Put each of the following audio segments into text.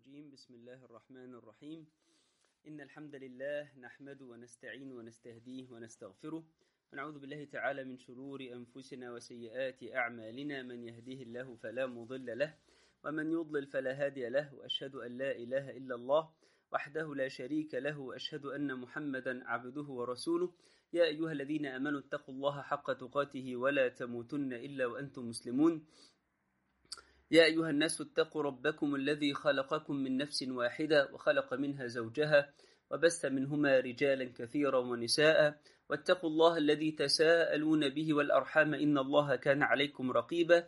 الرجيم بسم الله الرحمن الرحيم إن الحمد لله نحمد ونستعين ونستهديه ونستغفره ونعوذ بالله تعالى من شرور أنفسنا وسيئات أعمالنا من يهديه الله فلا مضل له ومن يضلل فلا هادي له وأشهد أن لا إله إلا الله وحده لا شريك له وأشهد أن محمدا عبده ورسوله يا أيها الذين آمنوا اتقوا الله حق تقاته ولا تموتن إلا وأنتم مسلمون يا أيها الناس اتقوا ربكم الذي خلقكم من نفس واحدة وخلق منها زوجها وبث منهما رجالا كثيرا ونساء واتقوا الله الذي تساءلون به والأرحام إن الله كان عليكم رقيبا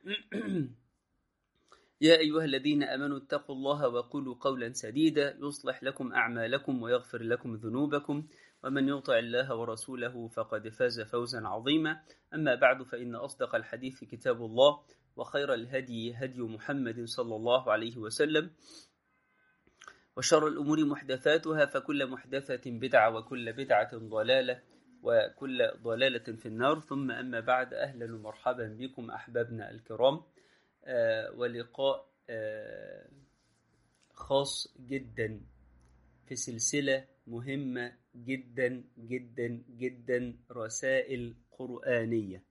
يا أيها الذين آمنوا اتقوا الله وقولوا قولا سديدا يصلح لكم أعمالكم ويغفر لكم ذنوبكم ومن يطع الله ورسوله فقد فاز فوزا عظيما أما بعد فإن أصدق الحديث كتاب الله وخير الهدي هدي محمد صلى الله عليه وسلم وشر الأمور محدثاتها فكل محدثة بدعة وكل بدعة ضلالة وكل ضلالة في النار ثم أما بعد أهلا ومرحبا بكم أحبابنا الكرام آه ولقاء آه خاص جدا في سلسلة مهمة جدا جدا جدا رسائل قرآنية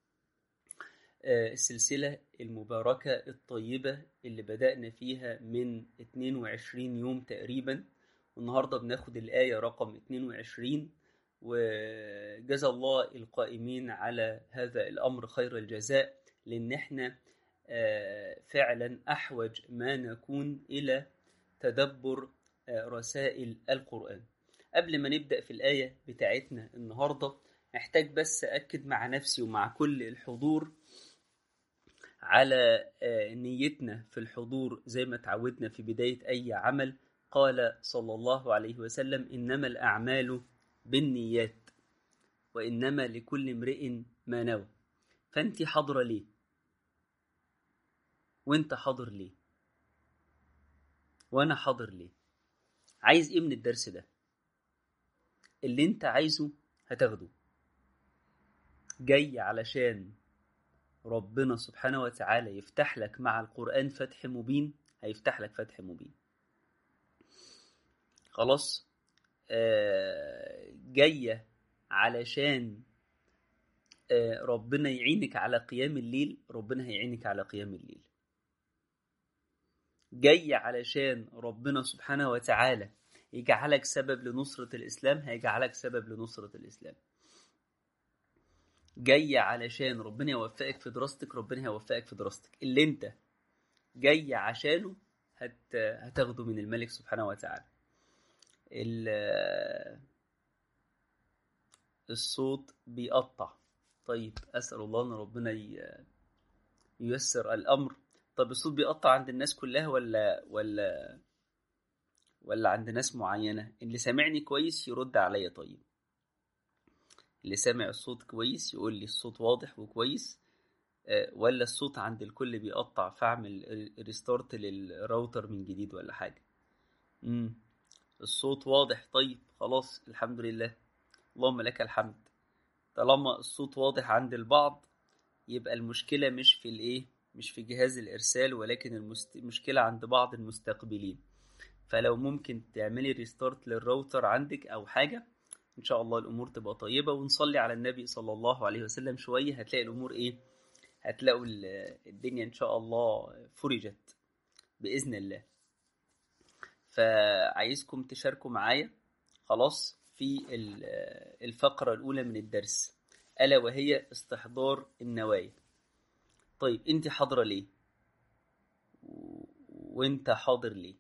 السلسلة المباركة الطيبة اللي بدأنا فيها من 22 يوم تقريبا والنهاردة بناخد الآية رقم 22 وجزا الله القائمين على هذا الأمر خير الجزاء لأن احنا فعلا أحوج ما نكون إلى تدبر رسائل القرآن قبل ما نبدأ في الآية بتاعتنا النهاردة محتاج بس أكد مع نفسي ومع كل الحضور على نيتنا في الحضور زي ما تعودنا في بداية أي عمل قال صلى الله عليه وسلم إنما الأعمال بالنيات وإنما لكل امرئ ما نوى فأنت حاضرة ليه وانت حاضر ليه وانا حاضر ليه عايز ايه من الدرس ده اللي انت عايزه هتاخده جاي علشان ربنا سبحانه وتعالى يفتح لك مع القرآن فتح مبين هيفتح لك فتح مبين خلاص آه جاية علشان آه ربنا يعينك على قيام الليل ربنا هيعينك على قيام الليل جاي علشان ربنا سبحانه وتعالى يجعلك سبب لنصرة الإسلام هيجعلك سبب لنصرة الإسلام جاي علشان ربنا يوفقك في دراستك ربنا هيوفقك في دراستك اللي انت جاي عشانه هت... هتاخده من الملك سبحانه وتعالى ال... الصوت بيقطع طيب أسأل الله أن ربنا ي... ييسر الأمر طب الصوت بيقطع عند الناس كلها ولا ولا ولا عند ناس معينة اللي سامعني كويس يرد عليا طيب اللي سامع الصوت كويس يقول لي الصوت واضح وكويس أه ولا الصوت عند الكل بيقطع فاعمل ريستارت للراوتر من جديد ولا حاجة امم الصوت واضح طيب خلاص الحمد لله اللهم لك الحمد طالما الصوت واضح عند البعض يبقى المشكلة مش في الايه مش في جهاز الإرسال ولكن المست... المشكلة عند بعض المستقبلين فلو ممكن تعملي ريستارت للراوتر عندك أو حاجة إن شاء الله الأمور تبقى طيبة ونصلي على النبي صلى الله عليه وسلم شوية هتلاقي الأمور إيه هتلاقوا الدنيا إن شاء الله فرجت بإذن الله فعايزكم تشاركوا معايا خلاص في الفقرة الأولى من الدرس ألا وهي استحضار النوايا طيب انت حاضرة ليه و... وانت حاضر ليه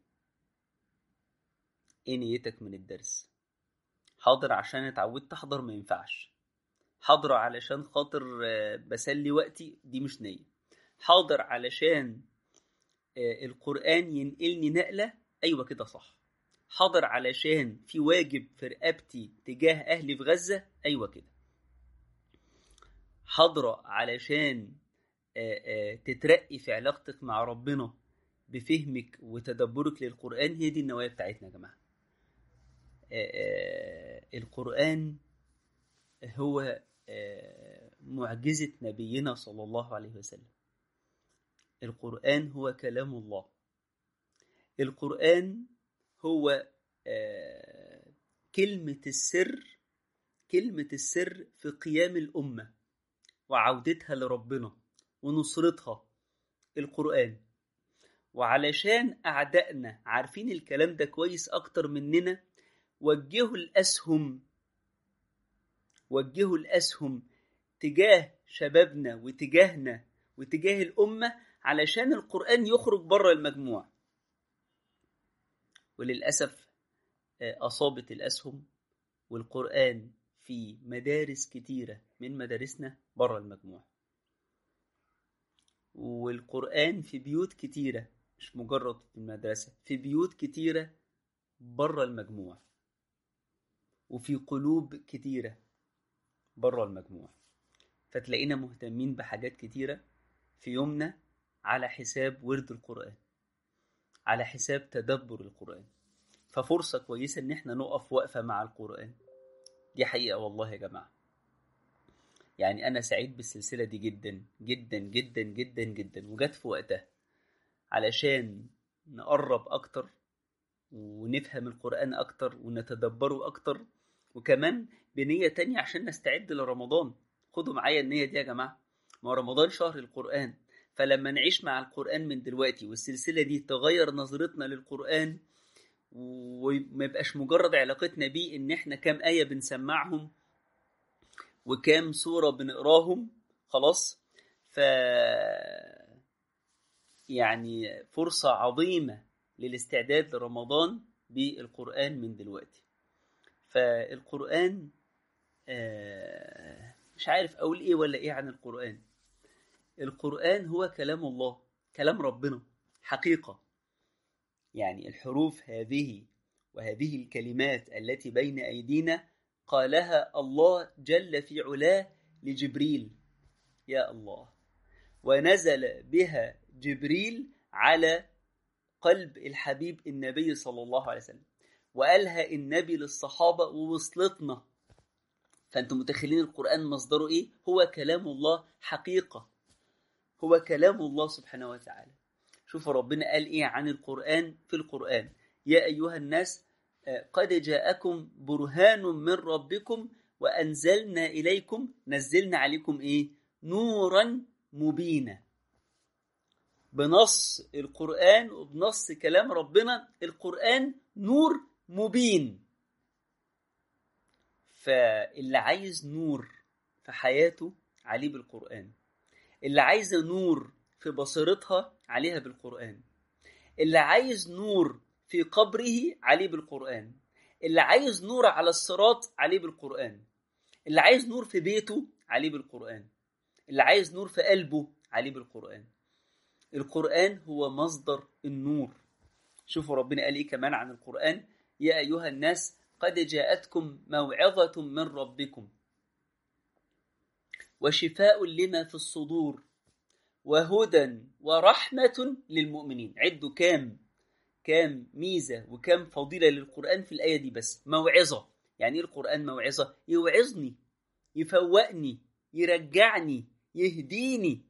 ايه نيتك من الدرس حاضر عشان اتعودت احضر ما ينفعش حاضر علشان خاطر بسلي وقتي دي مش نية حاضر علشان القرآن ينقلني نقلة ايوه كده صح حاضر علشان في واجب في رقبتي تجاه اهلي في غزة ايوه كده حاضرة علشان تترقي في علاقتك مع ربنا بفهمك وتدبرك للقرآن هي دي النوايا بتاعتنا يا جماعة القرآن هو معجزة نبينا صلى الله عليه وسلم القرآن هو كلام الله القرآن هو آه كلمة السر كلمة السر في قيام الأمة وعودتها لربنا ونصرتها القرآن وعلشان أعدائنا عارفين الكلام ده كويس أكتر مننا وجهوا الأسهم وجهوا الأسهم تجاه شبابنا وتجاهنا وتجاه الأمة علشان القرآن يخرج بره المجموع وللأسف أصابت الأسهم والقرآن في مدارس كتيرة من مدارسنا بره المجموع والقرآن في بيوت كتيرة مش مجرد في المدرسة في بيوت كتيرة بره المجموع وفي قلوب كتيرة بره المجموع فتلاقينا مهتمين بحاجات كتيرة في يومنا على حساب ورد القرآن على حساب تدبر القرآن ففرصة كويسة إن احنا نقف وقفة مع القرآن دي حقيقة والله يا جماعة يعني أنا سعيد بالسلسلة دي جدا جدا جدا جدا جدا وجت في وقتها علشان نقرب أكتر ونفهم القرآن أكتر ونتدبره أكتر وكمان بنية تانية عشان نستعد لرمضان خدوا معايا النية دي يا جماعة ما رمضان شهر القرآن فلما نعيش مع القرآن من دلوقتي والسلسلة دي تغير نظرتنا للقرآن وما يبقاش مجرد علاقتنا بيه ان احنا كام آية بنسمعهم وكام سورة بنقراهم خلاص ف يعني فرصة عظيمة للاستعداد لرمضان بالقرآن من دلوقتي فالقرآن مش عارف أقول إيه ولا إيه عن القرآن القرآن هو كلام الله كلام ربنا حقيقة يعني الحروف هذه وهذه الكلمات التي بين أيدينا قالها الله جل في علاه لجبريل يا الله ونزل بها جبريل على قلب الحبيب النبي صلى الله عليه وسلم وقالها النبي للصحابة ووصلتنا فأنتم متخيلين القرآن مصدره إيه؟ هو كلام الله حقيقة هو كلام الله سبحانه وتعالى شوفوا ربنا قال إيه عن القرآن في القرآن يا أيها الناس قد جاءكم برهان من ربكم وأنزلنا إليكم نزلنا عليكم إيه نورا مبينا بنص القرآن وبنص كلام ربنا القرآن نور مبين فاللي عايز نور في حياته عليه بالقرآن اللي عايزة نور في بصيرتها عليها بالقرآن اللي عايز نور في قبره عليه بالقرآن اللي عايز نور على الصراط عليه بالقرآن اللي عايز نور في بيته عليه بالقرآن اللي عايز نور في قلبه عليه بالقرآن القرآن هو مصدر النور شوفوا ربنا قال ايه كمان عن القرآن يا أيها الناس قد جاءتكم موعظة من ربكم وشفاء لما في الصدور وهدى ورحمة للمؤمنين عدوا كام كام ميزة وكام فضيلة للقرآن في الآية دي بس موعظة يعني ايه القرآن موعظة يوعظني يفوقني يرجعني يهديني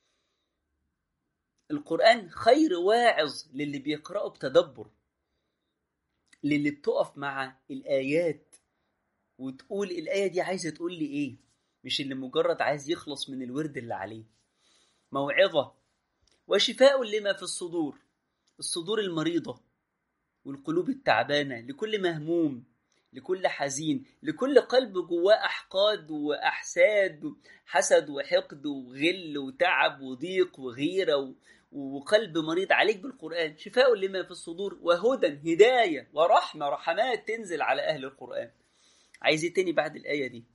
القرآن خير واعظ للي بيقرأه بتدبر للي بتقف مع الآيات وتقول الآية دي عايزة تقول لي إيه مش اللي مجرد عايز يخلص من الورد اللي عليه موعظة وشفاء لما في الصدور الصدور المريضة والقلوب التعبانة لكل مهموم لكل حزين لكل قلب جواه أحقاد وأحساد حسد وحقد وغل وتعب وضيق وغيرة وقلب مريض عليك بالقرآن شفاء لما في الصدور وهدى هداية ورحمة رحمات تنزل على أهل القرآن عايز ايه تاني بعد الآية دي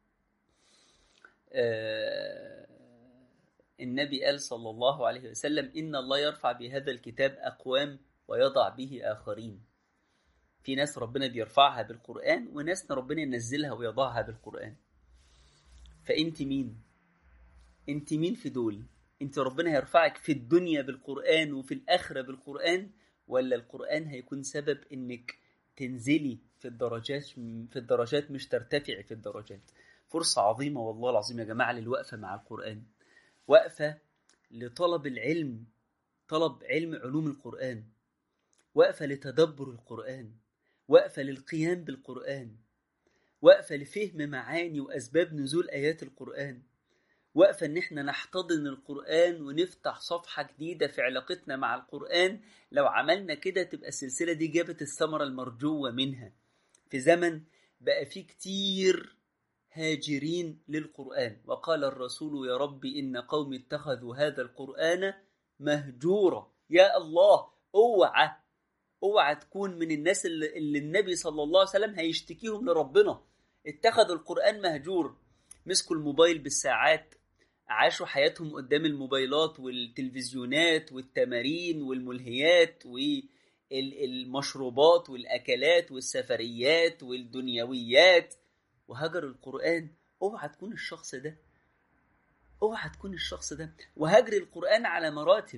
آه النبي قال صلى الله عليه وسلم إن الله يرفع بهذا الكتاب أقوام ويضع به آخرين في ناس ربنا بيرفعها بالقرآن وناس ربنا ينزلها ويضعها بالقرآن فأنت مين؟ أنت مين في دول؟ أنت ربنا هيرفعك في الدنيا بالقرآن وفي الآخرة بالقرآن ولا القرآن هيكون سبب إنك تنزلي في الدرجات في الدرجات مش ترتفعي في الدرجات فرصة عظيمة والله العظيم يا جماعة للوقفة مع القرآن وقفة لطلب العلم طلب علم علوم القرآن وقفة لتدبر القرآن وقفة للقيام بالقرآن وقفة لفهم معاني وأسباب نزول آيات القرآن وقفة إن إحنا نحتضن القرآن ونفتح صفحة جديدة في علاقتنا مع القرآن لو عملنا كده تبقى السلسلة دي جابت الثمرة المرجوة منها في زمن بقى فيه كتير هاجرين للقرآن وقال الرسول يا رب إن قومي اتخذوا هذا القرآن مهجورا يا الله اوعى اوعى تكون من الناس اللي, اللي النبي صلى الله عليه وسلم هيشتكيهم لربنا اتخذوا القرآن مهجور مسكوا الموبايل بالساعات عاشوا حياتهم قدام الموبايلات والتلفزيونات والتمارين والملهيات والمشروبات والأكلات والسفريات والدنيويات وهجر القرآن اوعى تكون الشخص ده اوعى تكون الشخص ده وهجر القرآن على مراتب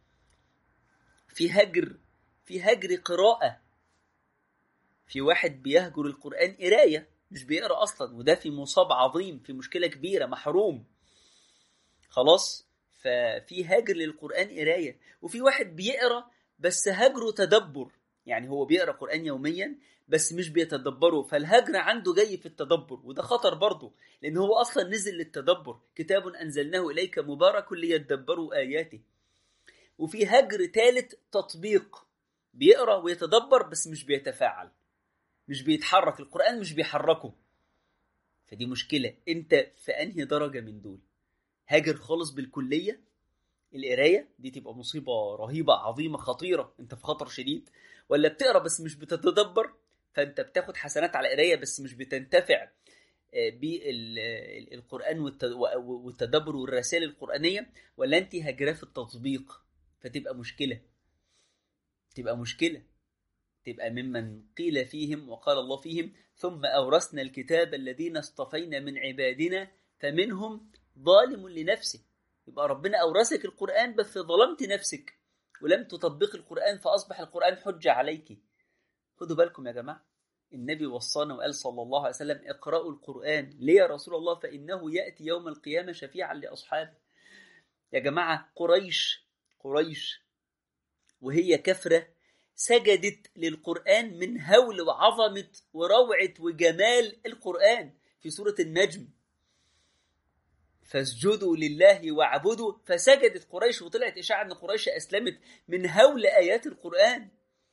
في هجر في هجر قراءة في واحد بيهجر القرآن قراية مش بيقرأ أصلا وده في مصاب عظيم في مشكلة كبيرة محروم خلاص ففي هاجر للقرآن قراية وفي واحد بيقرأ بس هجره تدبر يعني هو بيقرأ قرآن يوميا بس مش بيتدبره فالهجر عنده جاي في التدبر وده خطر برضه لأن هو أصلا نزل للتدبر كتاب أنزلناه إليك مبارك ليدبروا آياته وفي هجر ثالث تطبيق بيقرأ ويتدبر بس مش بيتفاعل مش بيتحرك القرآن مش بيحركه فدي مشكلة انت في انهي درجة من دول هاجر خالص بالكلية القراية دي تبقى مصيبة رهيبة عظيمة خطيرة انت في خطر شديد ولا بتقرا بس مش بتتدبر فانت بتاخد حسنات على قراية بس مش بتنتفع بالقرآن والتدبر والرسائل القرآنية ولا انت هاجراه في التطبيق فتبقى مشكلة تبقى مشكلة تبقى ممن قيل فيهم وقال الله فيهم ثم أورثنا الكتاب الذين اصطفينا من عبادنا فمنهم ظالم لنفسه يبقى ربنا أورثك القرآن بس ظلمت نفسك ولم تطبق القرآن فأصبح القرآن حجة عليك خدوا بالكم يا جماعة النبي وصانا وقال صلى الله عليه وسلم اقرأوا القرآن ليه يا رسول الله فإنه يأتي يوم القيامة شفيعا لأصحابه يا جماعة قريش قريش وهي كفرة سجدت للقرآن من هول وعظمة وروعة وجمال القرآن في سورة النجم فاسجدوا لله واعبدوا فسجدت قريش وطلعت إشاعة أن قريش أسلمت من هول آيات القرآن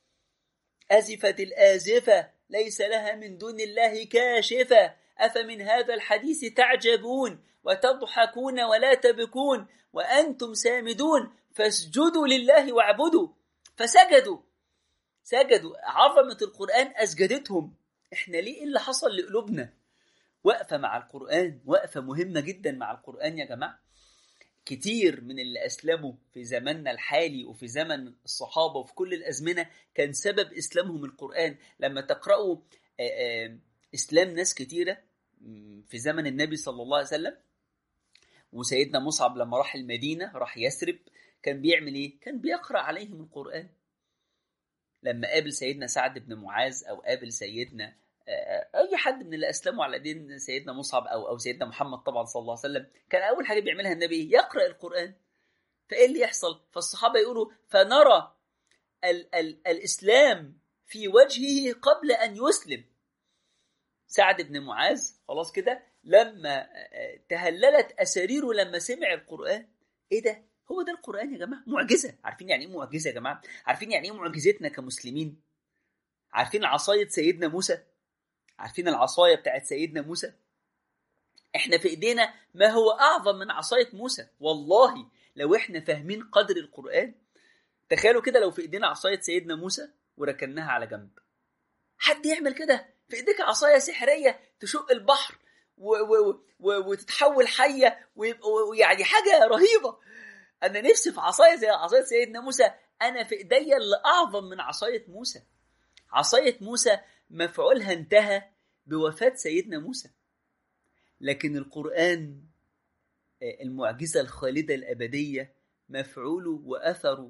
أزفت الآزفة ليس لها من دون الله كاشفة أفمن هذا الحديث تعجبون وتضحكون ولا تبكون وأنتم سامدون فاسجدوا لله واعبدوا فسجدوا سجدوا عظمة القرآن أسجدتهم إحنا ليه إيه اللي حصل لقلوبنا وقفة مع القرآن وقفة مهمة جدا مع القرآن يا جماعة كتير من اللي أسلموا في زماننا الحالي وفي زمن الصحابة وفي كل الأزمنة كان سبب إسلامهم القرآن لما تقرأوا إسلام ناس كتيرة في زمن النبي صلى الله عليه وسلم وسيدنا مصعب لما راح المدينة راح يثرب كان بيعمل إيه؟ كان بيقرأ عليهم القرآن لما قابل سيدنا سعد بن معاذ أو قابل سيدنا اي حد من اللي اسلموا على دين سيدنا مصعب او او سيدنا محمد طبعا صلى الله عليه وسلم كان اول حاجه بيعملها النبي يقرا القران فايه اللي يحصل فالصحابه يقولوا فنرى ال ال الاسلام في وجهه قبل ان يسلم سعد بن معاذ خلاص كده لما تهللت اساريره لما سمع القران ايه ده هو ده القران يا جماعه معجزه عارفين يعني ايه معجزه يا جماعه عارفين يعني ايه معجزتنا كمسلمين عارفين عصايه سيدنا موسى عارفين العصايه بتاعت سيدنا موسى احنا في ايدينا ما هو اعظم من عصايه موسى والله لو احنا فاهمين قدر القران تخيلوا كده لو في ايدينا عصايه سيدنا موسى وركناها على جنب حد يعمل كده في ايديك عصايه سحريه تشق البحر و و و وتتحول حيه ويعني حاجه رهيبه انا نفسي في عصايه زي عصايه سيدنا موسى انا في ايديا اللي اعظم من عصايه موسى عصايه موسى مفعولها انتهى بوفاة سيدنا موسى لكن القرآن المعجزة الخالدة الأبدية مفعوله وأثره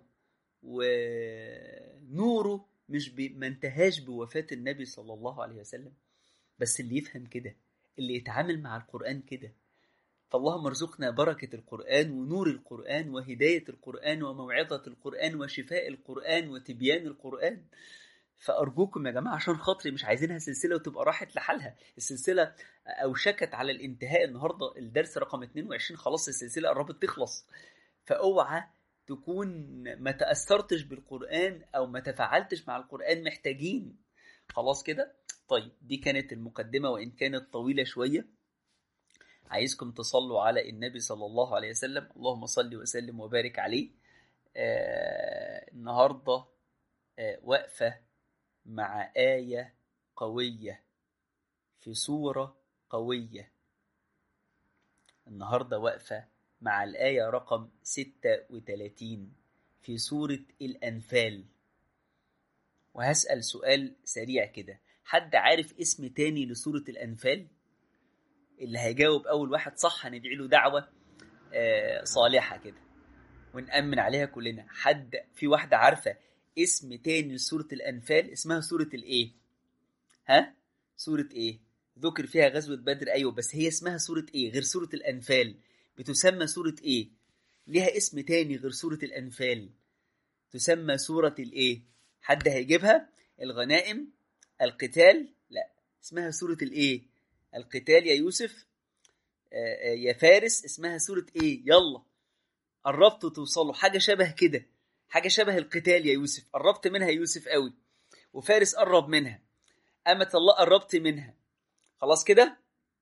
ونوره مش ب... ما انتهاش بوفاة النبي صلى الله عليه وسلم بس اللي يفهم كده اللي يتعامل مع القرآن كده فاللهم ارزقنا بركة القرآن ونور القرآن وهداية القرآن وموعظة القرآن وشفاء القرآن وتبيان القرآن فأرجوكم يا جماعة عشان خاطري مش عايزينها سلسلة وتبقى راحت لحالها السلسلة أوشكت على الانتهاء النهاردة الدرس رقم 22 خلاص السلسلة قربت تخلص فأوعى تكون ما تأثرتش بالقرآن أو ما تفاعلتش مع القرآن محتاجين خلاص كده طيب دي كانت المقدمة وإن كانت طويلة شوية عايزكم تصلوا على النبي صلى الله عليه وسلم اللهم صل وسلم وبارك عليه آه النهاردة آه وقفة مع آية قوية في سورة قوية النهاردة وقفة مع الآية رقم 36 في سورة الأنفال وهسأل سؤال سريع كده حد عارف اسم تاني لسورة الأنفال؟ اللي هيجاوب أول واحد صح هندعي له دعوة آه صالحة كده ونأمن عليها كلنا حد في واحدة عارفة اسم تاني لسورة الأنفال اسمها سورة الإيه؟ ها؟ سورة إيه؟ ذكر فيها غزوة بدر أيوة بس هي اسمها سورة إيه؟ غير سورة الأنفال بتسمى سورة إيه؟ ليها اسم تاني غير سورة الأنفال تسمى سورة الإيه؟ حد هيجيبها؟ الغنائم؟ القتال؟ لا اسمها سورة الإيه؟ القتال يا يوسف آآ آآ يا فارس اسمها سورة إيه؟ يلا قربتوا توصلوا حاجة شبه كده حاجة شبه القتال يا يوسف قربت منها يوسف قوي وفارس قرب منها أمة الله قربت منها خلاص كده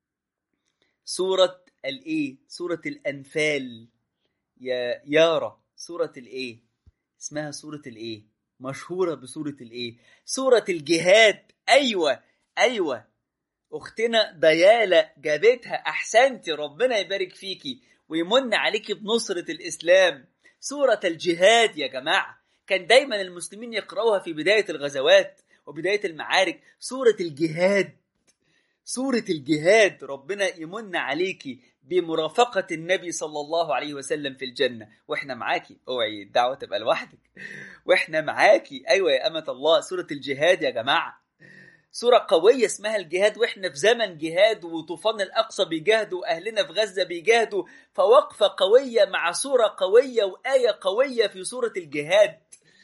سورة الإيه سورة الأنفال يا يارا سورة الإيه اسمها سورة الإيه مشهورة بسورة الإيه سورة الجهاد أيوة أيوة أختنا ديالة جابتها أحسنتي ربنا يبارك فيكي ويمن عليكي بنصرة الإسلام سورة الجهاد يا جماعة كان دايما المسلمين يقرأوها في بداية الغزوات وبداية المعارك سورة الجهاد سورة الجهاد ربنا يمن عليكي بمرافقة النبي صلى الله عليه وسلم في الجنة واحنا معاكي اوعي الدعوة تبقى لوحدك واحنا معاكي ايوه يا أمة الله سورة الجهاد يا جماعة سورة قوية اسمها الجهاد واحنا في زمن جهاد وطوفان الأقصى بيجاهدوا وأهلنا في غزة بيجاهدوا فوقفة قوية مع سورة قوية وآية قوية في سورة الجهاد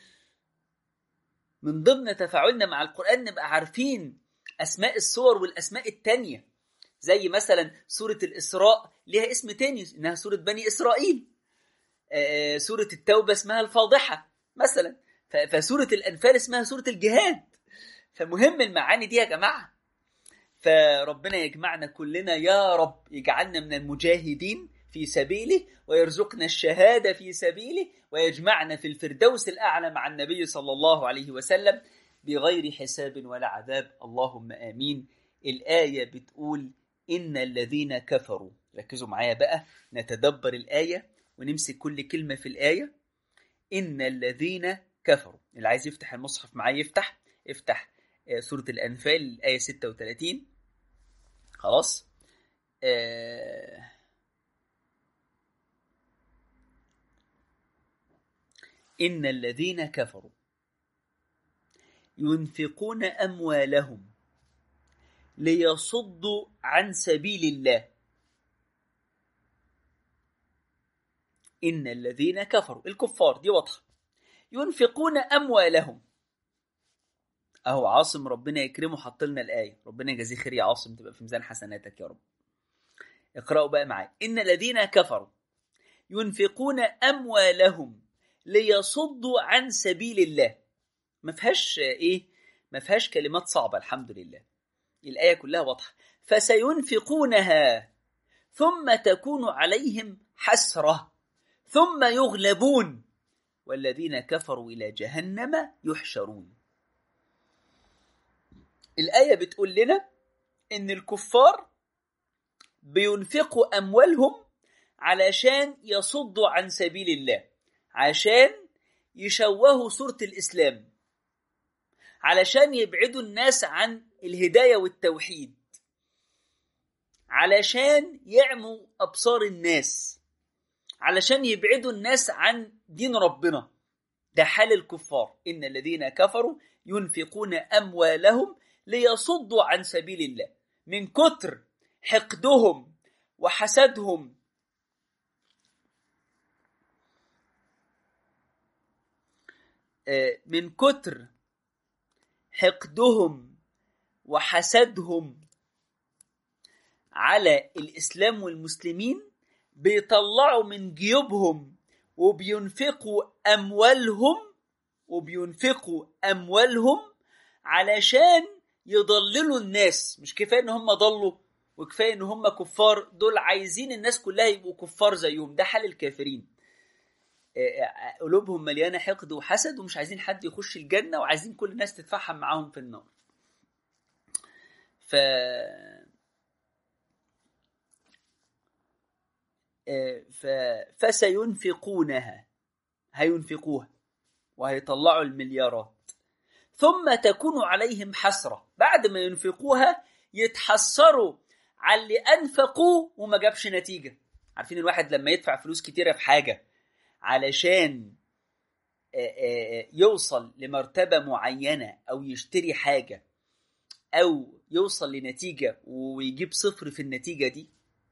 من ضمن تفاعلنا مع القرآن نبقى عارفين أسماء السور والأسماء التانية زي مثلا سورة الإسراء ليها اسم تاني إنها سورة بني إسرائيل آه سورة التوبة اسمها الفاضحة مثلا فسورة الأنفال اسمها سورة الجهاد فمهم المعاني دي يا جماعة فربنا يجمعنا كلنا يا رب يجعلنا من المجاهدين في سبيله ويرزقنا الشهادة في سبيله ويجمعنا في الفردوس الأعلى مع النبي صلى الله عليه وسلم بغير حساب ولا عذاب اللهم آمين الآية بتقول إن الذين كفروا ركزوا معايا بقى نتدبر الآية ونمسك كل كلمة في الآية إن الذين كفروا اللي عايز يفتح المصحف معايا يفتح افتح سورة الأنفال الآية 36 خلاص آه إن الذين كفروا ينفقون أموالهم ليصدوا عن سبيل الله إن الذين كفروا الكفار دي واضحة ينفقون أموالهم أهو عاصم ربنا يكرمه حط لنا الآية ربنا يجازيه خير يا عاصم تبقى في ميزان حسناتك يا رب اقرأوا بقى معايا إن الذين كفروا ينفقون أموالهم ليصدوا عن سبيل الله ما فيهاش ايه ما فيهاش كلمات صعبه الحمد لله الايه كلها واضحه فسينفقونها ثم تكون عليهم حسره ثم يغلبون والذين كفروا الى جهنم يحشرون الايه بتقول لنا ان الكفار بينفقوا اموالهم علشان يصدوا عن سبيل الله عشان يشوهوا صورة الإسلام علشان يبعدوا الناس عن الهداية والتوحيد علشان يعموا أبصار الناس علشان يبعدوا الناس عن دين ربنا ده حال الكفار إن الذين كفروا ينفقون أموالهم ليصدوا عن سبيل الله من كتر حقدهم وحسدهم من كتر حقدهم وحسدهم على الإسلام والمسلمين بيطلعوا من جيوبهم وبينفقوا أموالهم وبينفقوا أموالهم علشان يضللوا الناس مش كفاية إن هم ضلوا وكفاية إن هم كفار دول عايزين الناس كلها يبقوا كفار زيهم ده حال الكافرين قلوبهم مليانة حقد وحسد ومش عايزين حد يخش الجنة وعايزين كل الناس تتفحم معاهم في النار ف ف... فسينفقونها هينفقوها وهيطلعوا المليارات ثم تكون عليهم حسرة بعد ما ينفقوها يتحسروا على اللي أنفقوا وما جابش نتيجة عارفين الواحد لما يدفع فلوس كتيرة في حاجة علشان يوصل لمرتبة معينة أو يشتري حاجة أو يوصل لنتيجة ويجيب صفر في النتيجة دي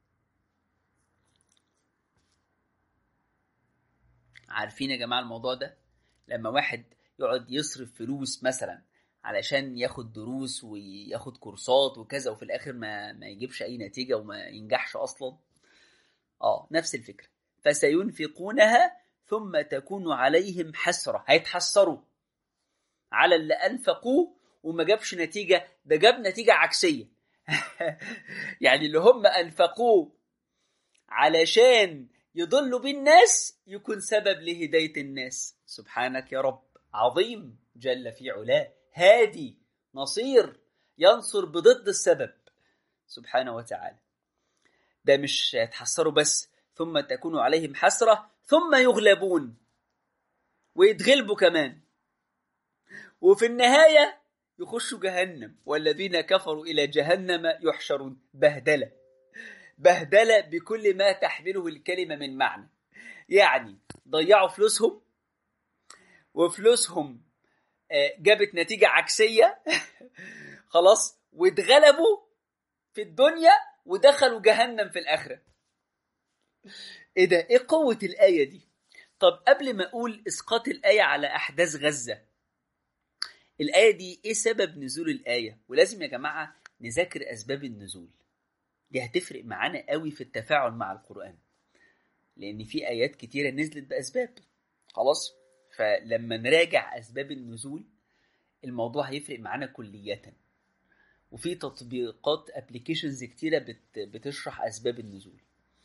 عارفين يا جماعة الموضوع ده لما واحد يقعد يصرف فلوس مثلا علشان ياخد دروس وياخد كورسات وكذا وفي الاخر ما ما يجيبش اي نتيجه وما ينجحش اصلا اه نفس الفكره فسينفقونها ثم تكون عليهم حسره هيتحسروا على اللي انفقوه وما جابش نتيجه ده جاب نتيجه عكسيه يعني اللي هم انفقوه علشان يضلوا بالناس يكون سبب لهدايه الناس سبحانك يا رب عظيم جل في علاه هادي نصير ينصر بضد السبب سبحانه وتعالى ده مش هيتحسروا بس ثم تكون عليهم حسرة ثم يغلبون ويتغلبوا كمان وفي النهاية يخشوا جهنم والذين كفروا إلى جهنم يحشرون بهدلة بهدلة بكل ما تحمله الكلمة من معنى يعني ضيعوا فلوسهم وفلوسهم جابت نتيجة عكسية خلاص واتغلبوا في الدنيا ودخلوا جهنم في الآخرة ايه ده ايه قوة الآية دي طب قبل ما اقول اسقاط الآية على احداث غزة الآية دي ايه سبب نزول الآية ولازم يا جماعة نذاكر اسباب النزول دي هتفرق معانا قوي في التفاعل مع القرآن لان في ايات كتيرة نزلت باسباب خلاص فلما نراجع اسباب النزول الموضوع هيفرق معانا كلية وفي تطبيقات ابلكيشنز كتيرة بت بتشرح اسباب النزول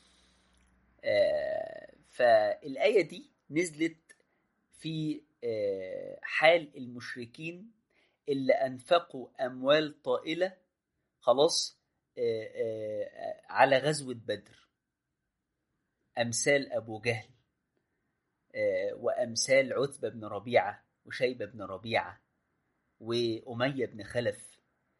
آه فالآية دي نزلت في آه حال المشركين اللي أنفقوا أموال طائلة خلاص آه على غزوة بدر أمثال أبو جهل وأمثال عتبة بن ربيعة وشيبة بن ربيعة وأمية بن خلف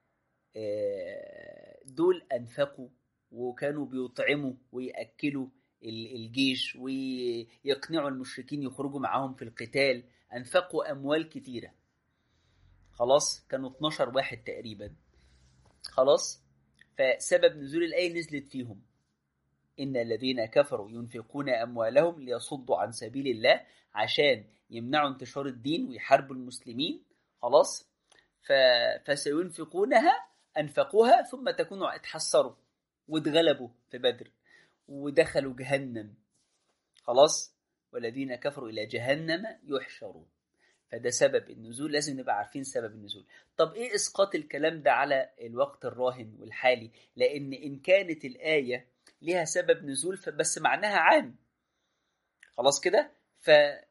دول أنفقوا وكانوا بيطعموا ويأكلوا الجيش ويقنعوا المشركين يخرجوا معاهم في القتال أنفقوا أموال كتيرة خلاص كانوا 12 واحد تقريبا خلاص فسبب نزول الآية نزلت فيهم إن الذين كفروا ينفقون أموالهم ليصدوا عن سبيل الله عشان يمنعوا انتشار الدين ويحاربوا المسلمين خلاص ف... فسينفقونها أنفقوها ثم تكونوا اتحسروا واتغلبوا في بدر ودخلوا جهنم خلاص والذين كفروا إلى جهنم يحشرون فده سبب النزول لازم نبقى عارفين سبب النزول طب ايه اسقاط الكلام ده على الوقت الراهن والحالي لان ان كانت الايه ليها سبب نزول فبس معناها عام خلاص كده ف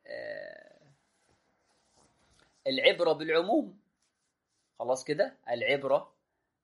العبره بالعموم خلاص كده العبره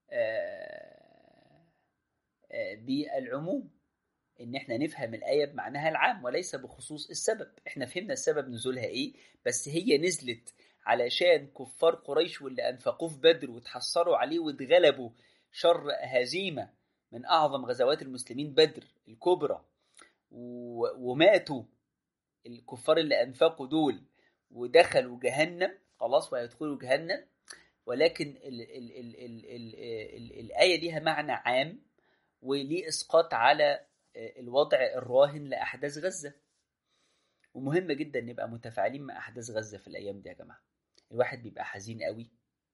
بالعموم ان احنا نفهم الايه بمعناها العام وليس بخصوص السبب احنا فهمنا السبب نزولها ايه بس هي نزلت علشان كفار قريش واللي انفقوه في بدر وتحسروا عليه واتغلبوا شر هزيمه من اعظم غزوات المسلمين بدر الكبرى وماتوا الكفار اللي انفقوا دول ودخلوا جهنم خلاص وهيدخلوا جهنم ولكن ال ال ال ال ال ال الايه ليها معنى عام وليه اسقاط على الوضع الراهن لأحداث غزة ومهم جدا نبقى متفاعلين مع احداث غزه في الايام دي يا جماعه الواحد بيبقى حزين قوي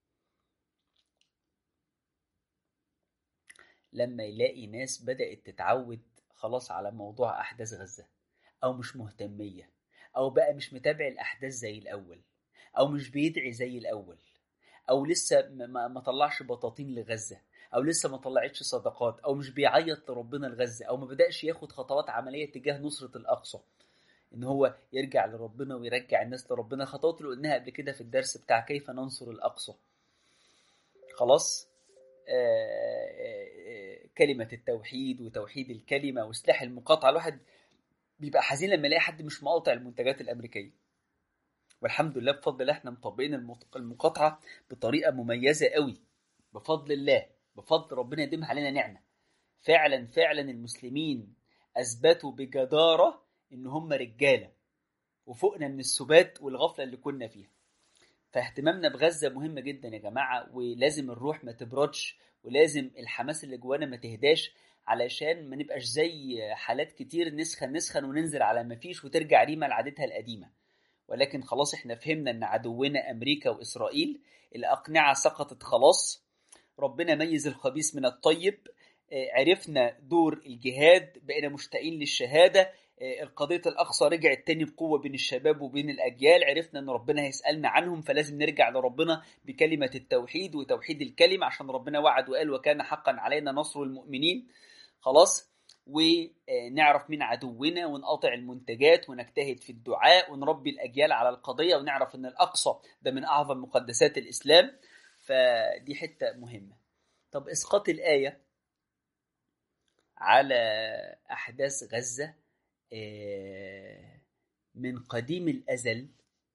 لما يلاقي ناس بدات تتعود خلاص على موضوع احداث غزه او مش مهتميه او بقى مش متابع الاحداث زي الاول او مش بيدعي زي الاول او لسه ما, ما طلعش بطاطين لغزه او لسه ما طلعتش صدقات او مش بيعيط لربنا لغزه او ما بداش ياخد خطوات عمليه تجاه نصره الاقصى ان هو يرجع لربنا ويرجع الناس لربنا خطوات اللي قلناها قبل كده في الدرس بتاع كيف ننصر الاقصى خلاص آآ آآ كلمة التوحيد وتوحيد الكلمة وسلاح المقاطعة الواحد بيبقى حزين لما يلاقي حد مش مقاطع المنتجات الأمريكية والحمد لله بفضل الله احنا مطبقين المقاطعة بطريقة مميزة قوي بفضل الله بفضل ربنا يديمها علينا نعمة فعلا فعلا المسلمين أثبتوا بجدارة إن هم رجالة وفوقنا من السبات والغفلة اللي كنا فيها فاهتمامنا بغزة مهم جدا يا جماعة ولازم الروح ما تبردش ولازم الحماس اللي جوانا ما تهداش علشان ما نبقاش زي حالات كتير نسخن نسخن وننزل على ما فيش وترجع ريما لعادتها القديمة ولكن خلاص احنا فهمنا ان عدونا امريكا واسرائيل الاقنعة سقطت خلاص ربنا ميز الخبيث من الطيب عرفنا دور الجهاد بقينا مشتاقين للشهادة القضية الأقصى رجعت تاني بقوة بين الشباب وبين الأجيال عرفنا أن ربنا هيسألنا عنهم فلازم نرجع لربنا بكلمة التوحيد وتوحيد الكلمة عشان ربنا وعد وقال وكان حقا علينا نصر المؤمنين خلاص ونعرف مين عدونا ونقاطع المنتجات ونجتهد في الدعاء ونربي الأجيال على القضية ونعرف أن الأقصى ده من أعظم مقدسات الإسلام فدي حتة مهمة طب إسقاط الآية على أحداث غزة من قديم الأزل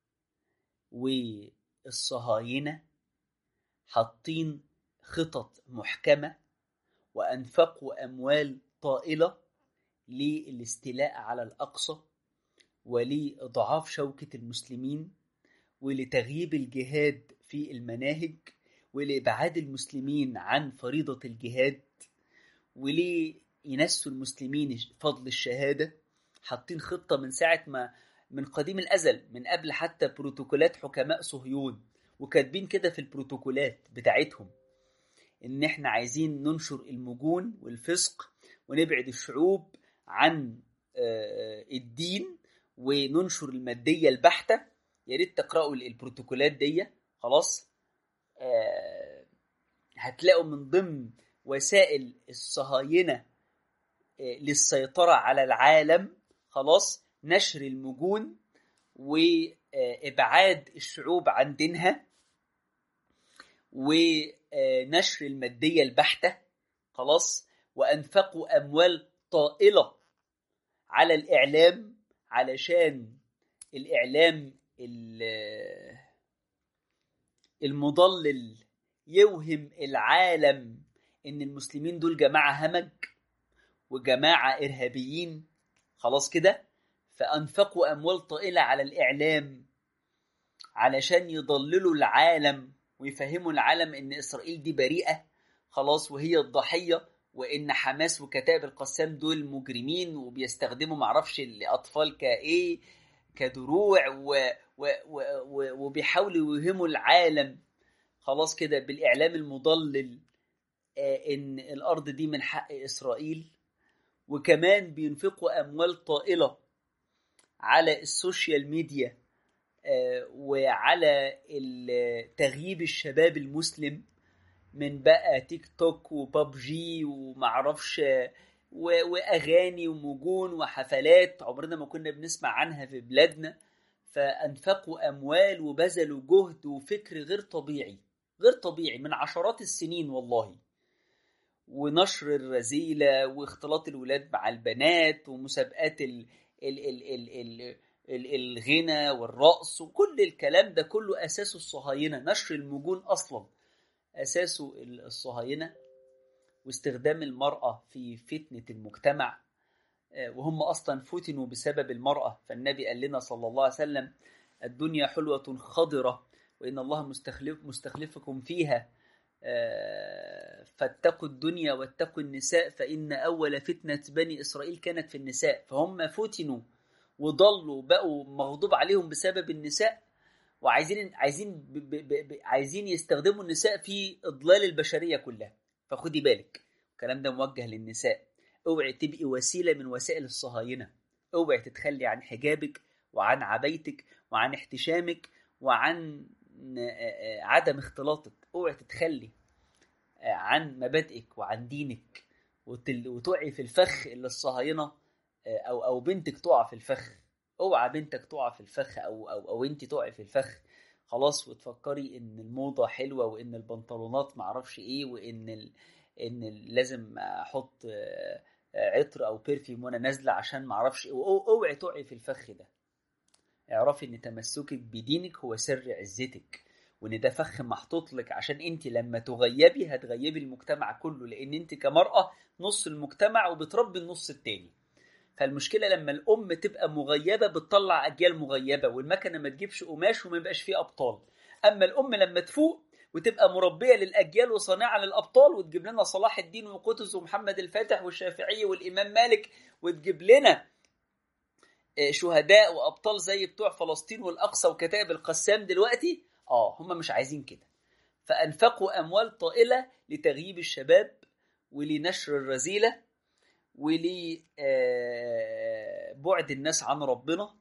والصهاينة حاطين خطط محكمة وأنفقوا أموال طائلة للاستيلاء على الأقصى ولإضعاف شوكة المسلمين ولتغييب الجهاد في المناهج ولإبعاد المسلمين عن فريضة الجهاد ولينسوا المسلمين فضل الشهادة حاطين خطة من ساعة ما من قديم الأزل من قبل حتى بروتوكولات حكماء صهيون وكاتبين كده في البروتوكولات بتاعتهم إن إحنا عايزين ننشر المجون والفسق ونبعد الشعوب عن الدين وننشر المادية البحتة يا ريت تقرأوا البروتوكولات دي خلاص هتلاقوا من ضمن وسائل الصهاينة للسيطرة على العالم خلاص نشر المجون وإبعاد الشعوب عن دينها ونشر المادية البحتة خلاص وأنفقوا أموال طائلة على الإعلام علشان الإعلام المضلل يوهم العالم إن المسلمين دول جماعة همج وجماعة إرهابيين خلاص كده فأنفقوا أموال طائلة على الإعلام علشان يضللوا العالم ويفهموا العالم إن إسرائيل دي بريئة خلاص وهي الضحية وإن حماس وكتائب القسام دول مجرمين وبيستخدموا معرفش الأطفال كإيه كدروع و و و و وبيحاولوا يوهموا العالم خلاص كده بالإعلام المضلل إن الأرض دي من حق إسرائيل وكمان بينفقوا أموال طائلة على السوشيال ميديا وعلى تغييب الشباب المسلم من بقى تيك توك وبابجي ومعرفش واغاني ومجون وحفلات عمرنا ما كنا بنسمع عنها في بلادنا فانفقوا اموال وبذلوا جهد وفكر غير طبيعي غير طبيعي من عشرات السنين والله ونشر الرذيله واختلاط الولاد مع البنات ومسابقات ال ال ال ال ال الغنى والرقص وكل الكلام ده كله اساسه الصهاينه نشر المجون اصلا اساسه الصهاينه واستخدام المراه في فتنه المجتمع وهم اصلا فتنوا بسبب المراه فالنبي قال لنا صلى الله عليه وسلم الدنيا حلوه خضره وان الله مستخلف مستخلفكم فيها فاتقوا الدنيا واتقوا النساء فان اول فتنه بني اسرائيل كانت في النساء فهم فتنوا وضلوا بقوا مغضوب عليهم بسبب النساء وعايزين عايزين ب ب ب عايزين يستخدموا النساء في اضلال البشريه كلها فخدي بالك الكلام ده موجه للنساء اوعي تبقي وسيله من وسائل الصهاينه اوعي تتخلي عن حجابك وعن عبايتك وعن احتشامك وعن عدم اختلاطك اوعي تتخلي عن مبادئك وعن دينك وتقعي في الفخ اللي الصهاينه او او بنتك تقع في الفخ اوعى بنتك تقع في الفخ او او او انت تقعي في الفخ خلاص وتفكري ان الموضه حلوه وان البنطلونات معرفش ايه وان ال... ان لازم احط عطر او بيرفيوم وانا نازله عشان معرفش ايه اوعي تقعي في الفخ ده اعرفي ان تمسكك بدينك هو سر عزتك وان ده فخ محطوط لك عشان انت لما تغيبي هتغيبي المجتمع كله لان انت كمراه نص المجتمع وبتربي النص التاني فالمشكله لما الام تبقى مغيبه بتطلع اجيال مغيبه والمكنه ما تجيبش قماش وما يبقاش فيه ابطال اما الام لما تفوق وتبقى مربيه للاجيال وصانعه للابطال وتجيب لنا صلاح الدين وقطز ومحمد الفاتح والشافعي والامام مالك وتجيب لنا شهداء وابطال زي بتوع فلسطين والاقصى وكتائب القسام دلوقتي اه هم مش عايزين كده فانفقوا اموال طائله لتغييب الشباب ولنشر الرذيله ولبعد الناس عن ربنا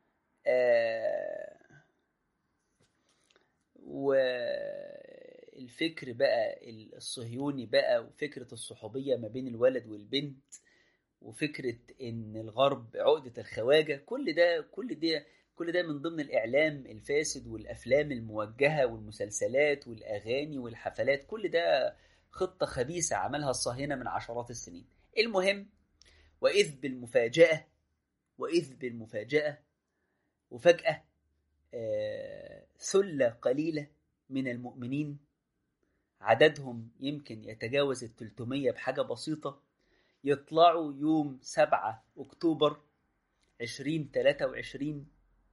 والفكر بقى الصهيوني بقى وفكرة الصحوبية ما بين الولد والبنت وفكرة إن الغرب عقدة الخواجة كل ده كل ده كل ده من ضمن الإعلام الفاسد والأفلام الموجهة والمسلسلات والأغاني والحفلات كل ده خطة خبيثة عملها الصهاينة من عشرات السنين المهم وإذ بالمفاجأة وإذ بالمفاجأة وفجأة آه ثلة قليلة من المؤمنين عددهم يمكن يتجاوز ال 300 بحاجة بسيطة يطلعوا يوم 7 أكتوبر 2023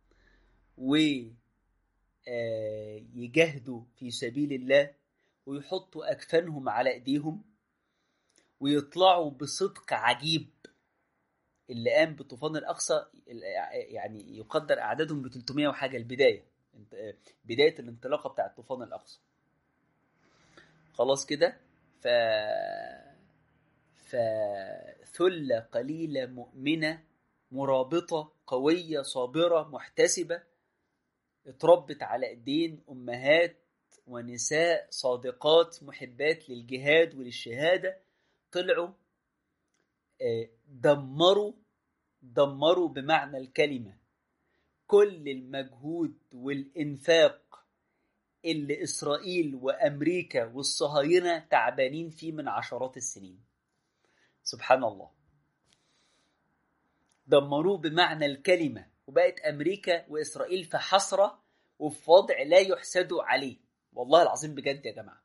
ويجاهدوا في سبيل الله ويحطوا أكفانهم على إيديهم ويطلعوا بصدق عجيب اللي قام بطوفان الأقصى يعني يقدر أعدادهم ب 300 وحاجة البداية بداية الانطلاقة بتاعة طوفان الأقصى خلاص كده ف فثلة قليلة مؤمنة مرابطة قوية صابرة محتسبة اتربت على ايدين أمهات ونساء صادقات محبات للجهاد وللشهادة طلعوا دمروا دمروا بمعنى الكلمة كل المجهود والإنفاق اللي إسرائيل وأمريكا والصهاينة تعبانين فيه من عشرات السنين سبحان الله دمروه بمعنى الكلمة وبقت أمريكا وإسرائيل في حسرة وفي وضع لا يحسدوا عليه والله العظيم بجد يا جماعة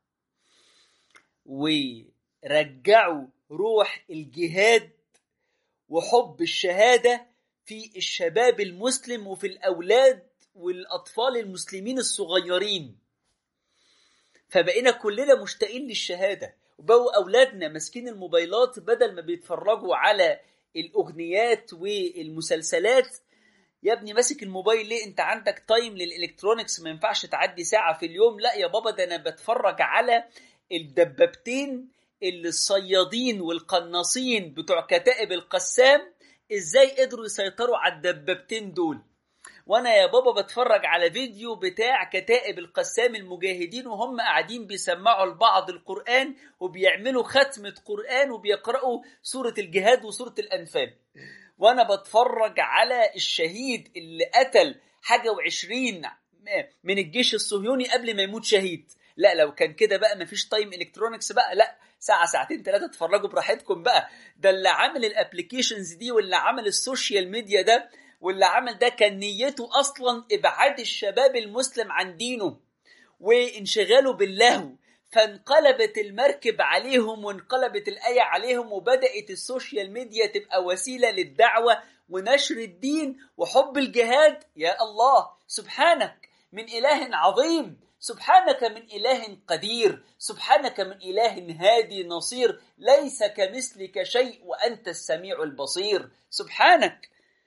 ورجعوا روح الجهاد وحب الشهادة في الشباب المسلم وفي الأولاد والأطفال المسلمين الصغيرين فبقينا كلنا مشتاقين للشهادة وبقوا أولادنا ماسكين الموبايلات بدل ما بيتفرجوا على الأغنيات والمسلسلات يا ابني ماسك الموبايل ليه انت عندك تايم للالكترونيكس ما ينفعش تعدي ساعة في اليوم لا يا بابا ده انا بتفرج على الدبابتين اللي الصيادين والقناصين بتوع كتائب القسام ازاي قدروا يسيطروا على الدبابتين دول وانا يا بابا بتفرج على فيديو بتاع كتائب القسام المجاهدين وهم قاعدين بيسمعوا لبعض القرآن وبيعملوا ختمة قرآن وبيقرأوا سورة الجهاد وسورة الأنفال وانا بتفرج على الشهيد اللي قتل حاجة وعشرين من الجيش الصهيوني قبل ما يموت شهيد لا لو كان كده بقى مفيش تايم الكترونكس بقى لا ساعة ساعتين ثلاثة تتفرجوا براحتكم بقى ده اللي عامل الابلكيشنز دي واللي عمل السوشيال ميديا ده واللي عمل ده كان نيته اصلا ابعاد الشباب المسلم عن دينه وانشغاله باللهو فانقلبت المركب عليهم وانقلبت الآية عليهم وبدأت السوشيال ميديا تبقى وسيلة للدعوة ونشر الدين وحب الجهاد يا الله سبحانك من إله عظيم سبحانك من إله قدير سبحانك من إله هادي نصير ليس كمثلك شيء وأنت السميع البصير سبحانك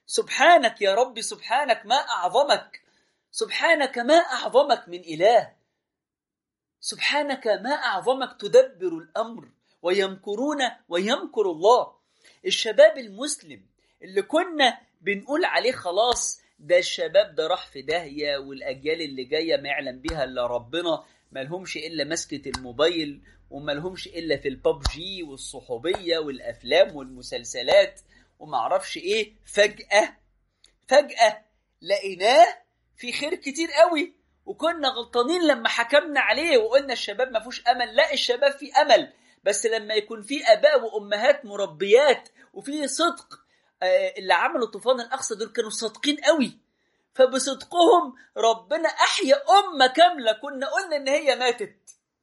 سبحانك يا ربي سبحانك ما أعظمك سبحانك ما أعظمك من إله سبحانك ما أعظمك تدبر الأمر ويمكرون ويمكر الله الشباب المسلم اللي كنا بنقول عليه خلاص ده الشباب ده راح في داهية والأجيال اللي جاية ما يعلم بيها إلا ربنا ملهمش إلا مسكة الموبايل وملهمش إلا في الببجي والصحوبية والأفلام والمسلسلات ومعرفش إيه فجأة فجأة لقيناه في خير كتير قوي وكنا غلطانين لما حكمنا عليه وقلنا الشباب ما فيهوش امل لا الشباب في امل بس لما يكون في اباء وامهات مربيات وفي صدق اللي عملوا طوفان الاقصى دول كانوا صادقين قوي فبصدقهم ربنا احيا امه كامله كنا قلنا ان هي ماتت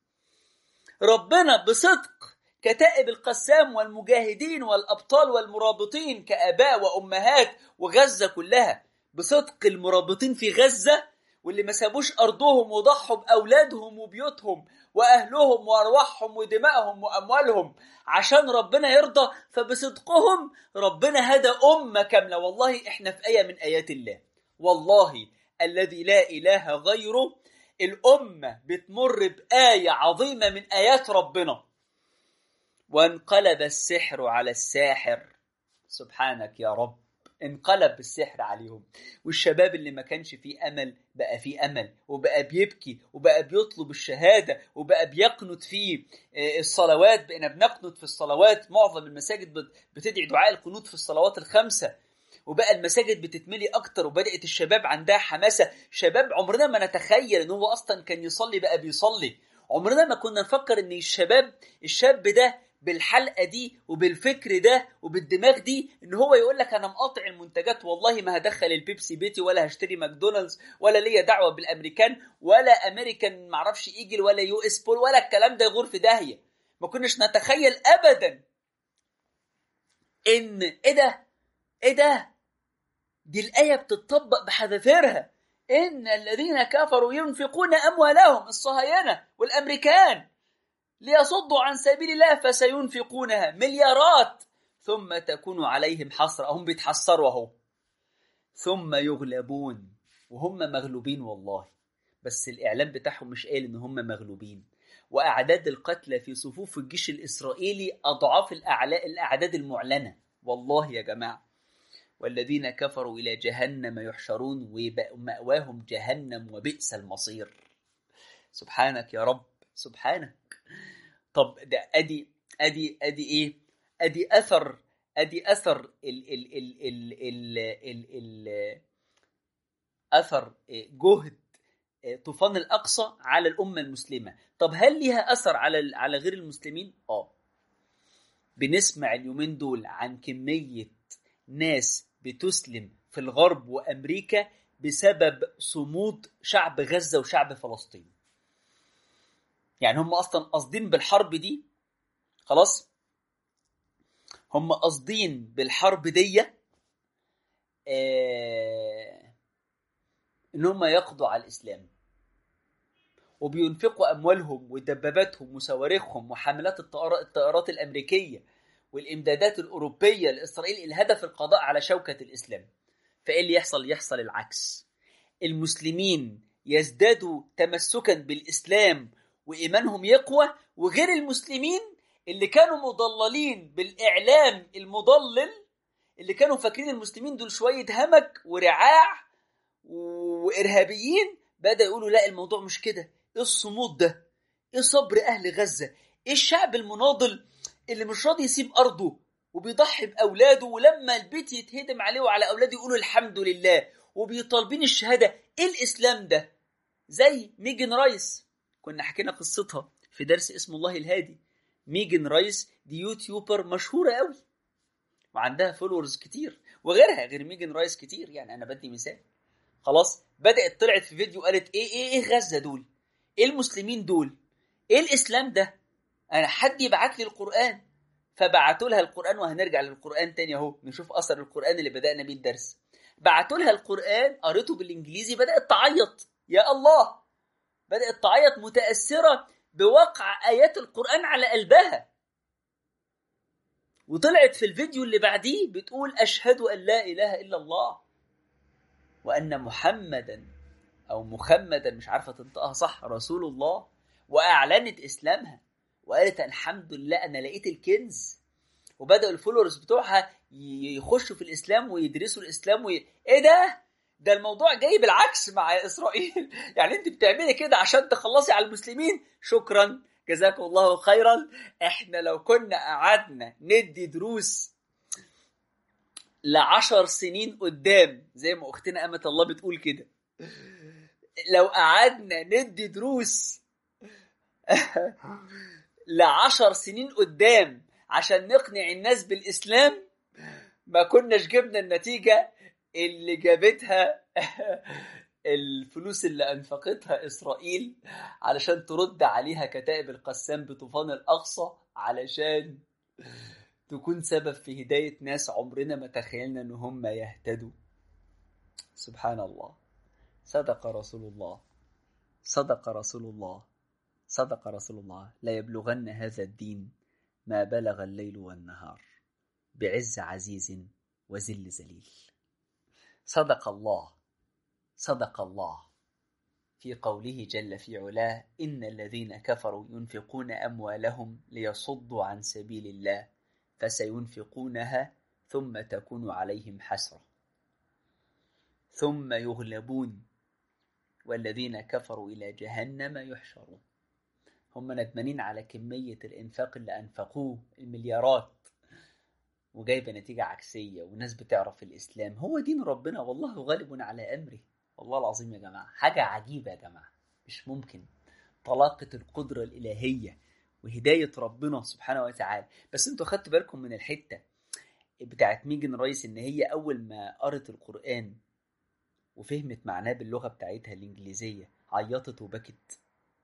ربنا بصدق كتائب القسام والمجاهدين والابطال والمرابطين كاباء وامهات وغزه كلها بصدق المرابطين في غزه واللي ما سابوش ارضهم وضحوا باولادهم وبيوتهم واهلهم وارواحهم ودمائهم واموالهم عشان ربنا يرضى فبصدقهم ربنا هدى امه كامله والله احنا في ايه من ايات الله والله الذي لا اله غيره الامه بتمر بايه عظيمه من ايات ربنا وانقلب السحر على الساحر سبحانك يا رب انقلب السحر عليهم والشباب اللي ما كانش فيه امل بقى فيه امل وبقى بيبكي وبقى بيطلب الشهاده وبقى بيقنط في الصلوات بقينا بنقنط في الصلوات معظم المساجد بتدعي دعاء القنوت في الصلوات الخمسه وبقى المساجد بتتملي اكتر وبدات الشباب عندها حماسه شباب عمرنا ما نتخيل ان هو اصلا كان يصلي بقى بيصلي عمرنا ما كنا نفكر ان الشباب الشاب ده بالحلقه دي وبالفكر ده وبالدماغ دي ان هو يقول لك انا مقاطع المنتجات والله ما هدخل البيبسي بيتي ولا هشتري ماكدونالدز ولا ليا دعوه بالامريكان ولا امريكان معرفش ايجل ولا يو اس بول ولا الكلام ده يغور في داهيه ما كناش نتخيل ابدا ان ايه ده ايه ده دي الايه بتطبق بحذافيرها ان الذين كفروا ينفقون اموالهم الصهاينه والامريكان ليصدوا عن سبيل الله فسينفقونها مليارات ثم تكون عليهم حسرة هم بيتحسروا اهو ثم يغلبون وهم مغلوبين والله بس الإعلام بتاعهم مش قايل إن هم مغلوبين وأعداد القتلى في صفوف الجيش الإسرائيلي أضعاف الأعداد المعلنة والله يا جماعة والذين كفروا إلى جهنم يحشرون ومأواهم جهنم وبئس المصير سبحانك يا رب سبحانك طب ده ادي ادي ادي ايه ادي اثر ادي اثر ال ال ال ال ال ال ال اثر جهد طوفان الاقصى على الامه المسلمه طب هل ليها اثر على على غير المسلمين اه بنسمع اليومين دول عن كميه ناس بتسلم في الغرب وامريكا بسبب صمود شعب غزه وشعب فلسطين يعني هم اصلا قاصدين بالحرب دي خلاص هم قاصدين بالحرب دي آه ان هم يقضوا على الاسلام وبينفقوا اموالهم ودباباتهم وصواريخهم وحاملات الطائرات الامريكيه والامدادات الاوروبيه لاسرائيل الهدف القضاء على شوكه الاسلام فايه اللي يحصل يحصل العكس المسلمين يزدادوا تمسكا بالاسلام وايمانهم يقوى وغير المسلمين اللي كانوا مضللين بالاعلام المضلل اللي كانوا فاكرين المسلمين دول شويه همك ورعاع وارهابيين بدا يقولوا لا الموضوع مش كده ايه الصمود ده ايه صبر اهل غزه ايه الشعب المناضل اللي مش راضي يسيب ارضه وبيضحي باولاده ولما البيت يتهدم عليه وعلى اولاده يقولوا الحمد لله وبيطالبين الشهاده ايه الاسلام ده زي ميجن رايس كنا حكينا قصتها في درس اسم الله الهادي ميجن رايس دي يوتيوبر مشهوره قوي وعندها فولورز كتير وغيرها غير ميجن رايس كتير يعني انا بدي مثال خلاص بدات طلعت في فيديو قالت ايه ايه ايه غزه دول ايه المسلمين دول ايه الاسلام ده انا حد يبعت لي القران فبعتوا لها القران وهنرجع للقران تاني اهو نشوف اثر القران اللي بدانا بيه الدرس بعتوا لها القران قريته بالانجليزي بدات تعيط يا الله بدات تعيط متاثره بوقع ايات القران على قلبها وطلعت في الفيديو اللي بعديه بتقول أشهد أن لا إله إلا الله وأن محمدا أو محمدا مش عارفة تنطقها صح رسول الله وأعلنت إسلامها وقالت الحمد لله أنا لقيت الكنز وبدأوا الفولورز بتوعها يخشوا في الإسلام ويدرسوا الإسلام وي... إيه ده؟ ده الموضوع جاي بالعكس مع إسرائيل يعني أنت بتعملي كده عشان تخلصي على المسلمين شكرا جزاكم الله خيرا احنا لو كنا قعدنا ندي دروس لعشر سنين قدام زي ما اختنا امة الله بتقول كده لو قعدنا ندي دروس لعشر سنين قدام عشان نقنع الناس بالاسلام ما كناش جبنا النتيجة اللي جابتها الفلوس اللي أنفقتها إسرائيل علشان ترد عليها كتائب القسام بطوفان الأقصى علشان تكون سبب في هداية ناس عمرنا ما تخيلنا إن هم يهتدوا سبحان الله صدق رسول الله صدق رسول الله صدق رسول الله لا يبلغن هذا الدين ما بلغ الليل والنهار بعز عزيز وذل ذليل صدق الله صدق الله في قوله جل في علاه إن الذين كفروا ينفقون أموالهم ليصدوا عن سبيل الله فسينفقونها ثم تكون عليهم حسرة ثم يغلبون والذين كفروا إلى جهنم يحشرون هم ندمانين على كمية الإنفاق اللي أنفقوه المليارات وجايبة نتيجة عكسية وناس بتعرف الإسلام هو دين ربنا والله غالب على أمره والله العظيم يا جماعة حاجة عجيبة يا جماعة مش ممكن طلاقة القدرة الإلهية وهداية ربنا سبحانه وتعالى بس انتوا خدتوا بالكم من الحتة بتاعت ميجن رايس ان هي اول ما قرت القرآن وفهمت معناه باللغة بتاعتها الإنجليزية عيطت وبكت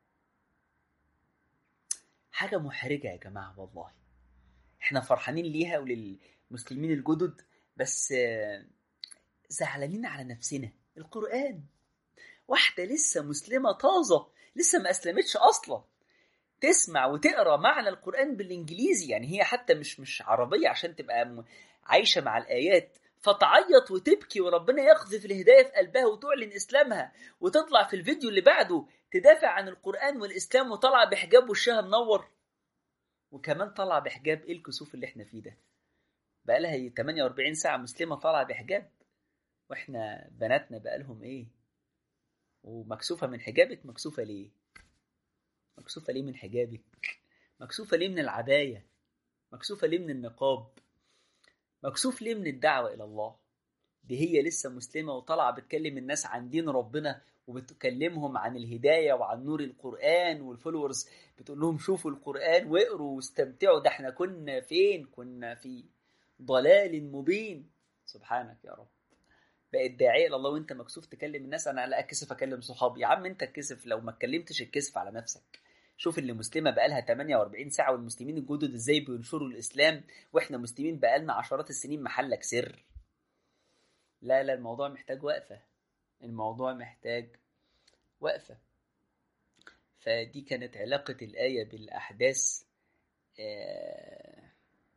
حاجة محرجة يا جماعة والله احنا فرحانين ليها وللمسلمين الجدد بس زعلانين على نفسنا القرآن واحدة لسه مسلمة طازة لسه ما أسلمتش أصلا تسمع وتقرا معنى القرآن بالإنجليزي يعني هي حتى مش مش عربية عشان تبقى عايشة مع الآيات فتعيط وتبكي وربنا يقذف الهداية في قلبها وتعلن إسلامها وتطلع في الفيديو اللي بعده تدافع عن القرآن والإسلام وطلع بحجاب وشها منور وكمان طلع بحجاب إيه الكسوف اللي احنا فيه ده بقى لها 48 ساعة مسلمة طالعة بحجاب واحنا بناتنا بقالهم ايه ومكسوفة من حجابك مكسوفة ليه مكسوفة ليه من حجابك مكسوفة ليه من العباية مكسوفة ليه من النقاب مكسوف ليه من الدعوة إلى الله دي هي لسه مسلمة وطالعة بتكلم الناس عن دين ربنا وبتكلمهم عن الهداية وعن نور القرآن والفولورز بتقول لهم شوفوا القرآن واقروا واستمتعوا ده احنا كنا فين كنا في ضلال مبين سبحانك يا رب بقت داعيه الى الله وانت مكسوف تكلم الناس انا لا اتكسف اكلم صحابي يا عم انت اتكسف لو ما اتكلمتش اتكسف على نفسك شوف اللي مسلمه بقالها 48 ساعه والمسلمين الجدد ازاي بينشروا الاسلام واحنا مسلمين بقالنا عشرات السنين محلك سر لا لا الموضوع محتاج وقفه الموضوع محتاج وقفه فدي كانت علاقه الايه بالاحداث آه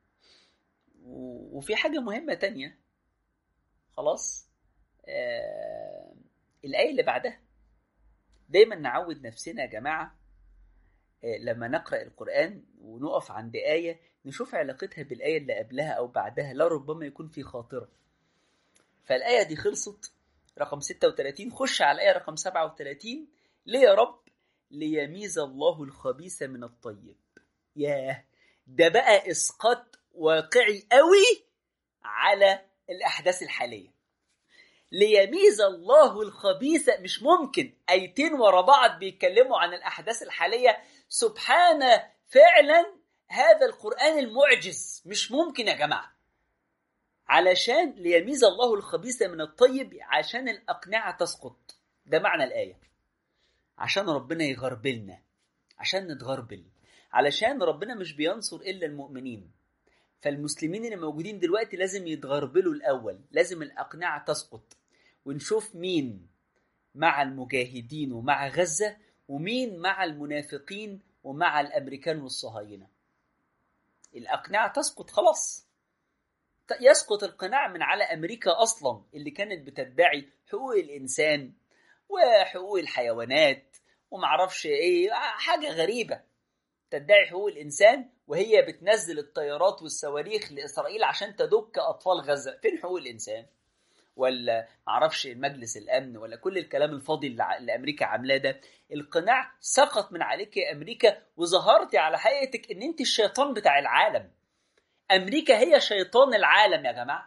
وفي حاجه مهمه تانية خلاص آه الآية اللي بعدها دايما نعود نفسنا يا جماعة آه لما نقرأ القرآن ونقف عند آية نشوف علاقتها بالآية اللي قبلها أو بعدها لا ربما يكون في خاطرة فالآية دي خلصت رقم 36 خش على الآية رقم 37 ليه يا رب ليميز الله الخبيث من الطيب ياه ده بقى إسقاط واقعي قوي على الأحداث الحالية ليميز الله الخبيث مش ممكن ايتين ورا بعض بيتكلموا عن الاحداث الحاليه سبحان فعلا هذا القران المعجز مش ممكن يا جماعه علشان ليميز الله الخبيث من الطيب عشان الاقنعه تسقط ده معنى الايه عشان ربنا يغربلنا عشان نتغربل علشان ربنا مش بينصر الا المؤمنين فالمسلمين اللي موجودين دلوقتي لازم يتغربلوا الاول لازم الاقنعه تسقط ونشوف مين مع المجاهدين ومع غزة ومين مع المنافقين ومع الأمريكان والصهاينة الأقنعة تسقط خلاص يسقط القناع من على أمريكا أصلا اللي كانت بتدعي حقوق الإنسان وحقوق الحيوانات ومعرفش إيه حاجة غريبة تدعي حقوق الإنسان وهي بتنزل الطيارات والصواريخ لإسرائيل عشان تدك أطفال غزة فين حقوق الإنسان ولا معرفش مجلس الامن ولا كل الكلام الفاضي اللي امريكا عاملاه ده القناع سقط من عليك يا امريكا وظهرتي على حقيقتك ان انت الشيطان بتاع العالم امريكا هي شيطان العالم يا جماعه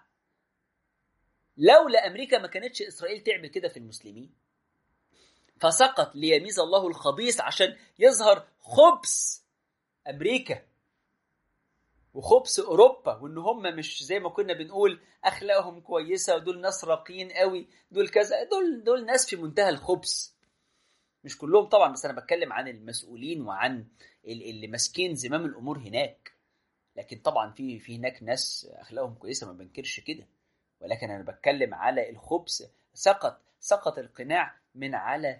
لولا امريكا ما كانتش اسرائيل تعمل كده في المسلمين فسقط ليميز الله الخبيث عشان يظهر خبث امريكا وخبث اوروبا وان هم مش زي ما كنا بنقول اخلاقهم كويسه ودول ناس راقيين قوي دول كذا دول دول ناس في منتهى الخبث مش كلهم طبعا بس انا بتكلم عن المسؤولين وعن اللي ماسكين زمام الامور هناك لكن طبعا في في هناك ناس اخلاقهم كويسه ما بنكرش كده ولكن انا بتكلم على الخبث سقط سقط القناع من على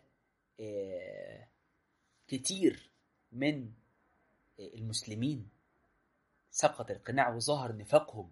كتير من المسلمين سقط القناع وظهر نفاقهم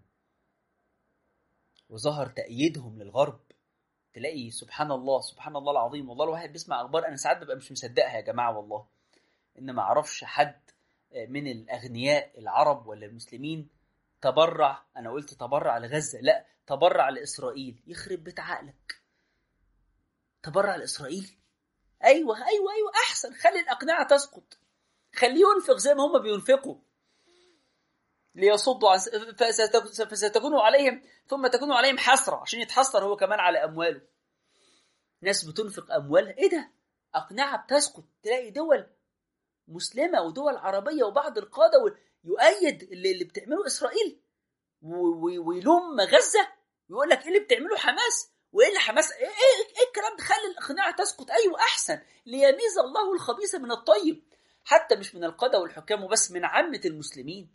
وظهر تأييدهم للغرب تلاقي سبحان الله سبحان الله العظيم والله الواحد بيسمع اخبار انا ساعات ببقى مش مصدقها يا جماعه والله ان ما اعرفش حد من الاغنياء العرب ولا المسلمين تبرع انا قلت تبرع لغزه لا تبرع لاسرائيل يخرب بيت عقلك تبرع لاسرائيل ايوه ايوه ايوه احسن خلي الاقنعه تسقط خليه ينفق زي ما هم بينفقوا ليصدوا عن فستكون عليهم ثم تكون عليهم حسرة عشان يتحسر هو كمان على أمواله ناس بتنفق أموالها إيه ده أقنعة بتسقط تلاقي دول مسلمة ودول عربية وبعض القادة يؤيد اللي, اللي بتعمله إسرائيل ويلوم غزة ويقول لك إيه اللي بتعمله حماس وايه اللي حماس ايه, إيه, إيه الكلام ده خلي الاقناع تسقط ايوه احسن ليميز الله الخبيث من الطيب حتى مش من القاده والحكام وبس من عامه المسلمين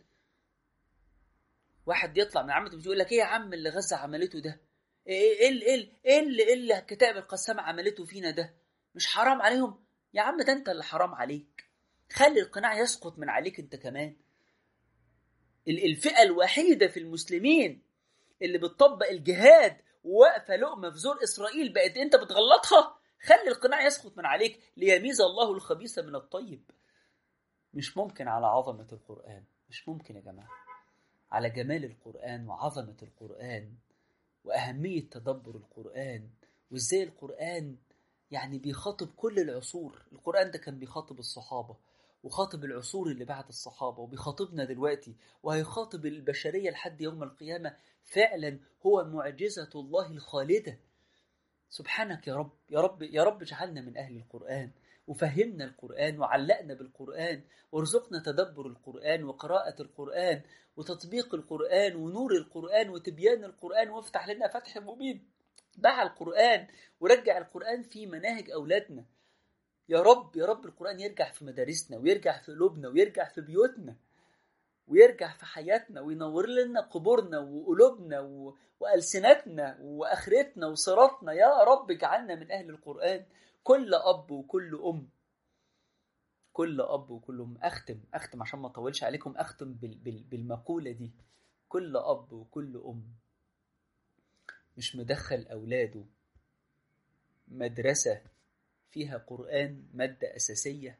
واحد يطلع من عامة المسلمين يقول لك ايه يا عم اللي غزة عملته ده ايه ايه ايه ايه اللي ايه اللي الكتائب القسامة عملته فينا ده مش حرام عليهم يا عم ده انت اللي حرام عليك خلي القناع يسقط من عليك انت كمان الفئة الوحيدة في المسلمين اللي بتطبق الجهاد وواقفة لقمة في زور إسرائيل بقت أنت بتغلطها خلي القناع يسقط من عليك ليميز الله الخبيث من الطيب مش ممكن على عظمة القرآن مش ممكن يا جماعة على جمال القرآن وعظمة القرآن وأهمية تدبر القرآن وإزاي القرآن يعني بيخاطب كل العصور القرآن ده كان بيخاطب الصحابة وخاطب العصور اللي بعد الصحابة وبيخاطبنا دلوقتي وهيخاطب البشرية لحد يوم القيامة فعلا هو معجزة الله الخالدة سبحانك يا رب يا رب يا رب اجعلنا من أهل القرآن وفهمنا القرآن وعلقنا بالقرآن وارزقنا تدبر القرآن وقراءة القرآن وتطبيق القرآن ونور القرآن وتبيان القرآن وافتح لنا فتح مبين باع القرآن ورجع القرآن في مناهج أولادنا يا رب يا رب القرآن يرجع في مدارسنا ويرجع في قلوبنا ويرجع في بيوتنا ويرجع في حياتنا وينور لنا قبورنا وقلوبنا و... وألسنتنا وآخرتنا وصراطنا يا رب اجعلنا من أهل القرآن كل أب وكل أم كل أب وكل أم أختم أختم عشان ما أطولش عليكم أختم بال... بال... بالمقولة دي كل أب وكل أم مش مدخل أولاده مدرسة فيها قرآن مادة أساسية